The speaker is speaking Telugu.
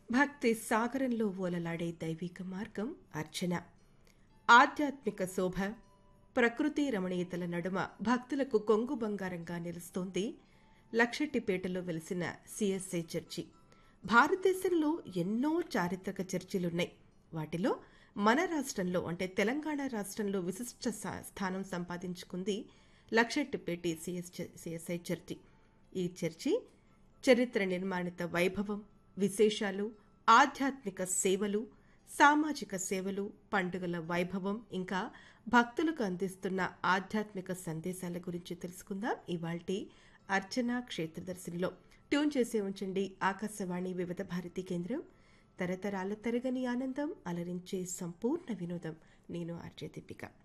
భక్తి సాగరంలో ఓలలాడే దైవిక మార్గం అర్చన ఆధ్యాత్మిక శోభ ప్రకృతి రమణీయతల నడుమ భక్తులకు కొంగు బంగారంగా నిలుస్తోంది లక్షెట్టిపేటలో వెలిసిన సిఎస్ఐ చర్చి భారతదేశంలో ఎన్నో చారిత్రక చర్చిలున్నాయి వాటిలో మన రాష్ట్రంలో అంటే తెలంగాణ రాష్ట్రంలో విశిష్ట సా- స్థానం సంపాదించుకుంది లక్షెట్టిపేటి సిఎస్ సిఎస్ఐ చర్చి ఈ చర్చి చరిత్ర నిర్మాణిత వైభవం విశేషాలు ఆధ్యాత్మిక సేవలు సామాజిక సేవలు పండుగల వైభవం ఇంకా భక్తులకు అందిస్తున్న ఆధ్యాత్మిక సందేశాల గురించి తెలుసుకుందాం ఇవాల్టి అర్చన క్షేత్రదర్శినిలో ట్యూన్ చేసే ఉంచండి ఆకాశవాణి వివిధ భారతి కేంద్రం తరతరాల తరగని ఆనందం అలరించే సంపూర్ణ వినోదం నేను ఆర్జే దీపిక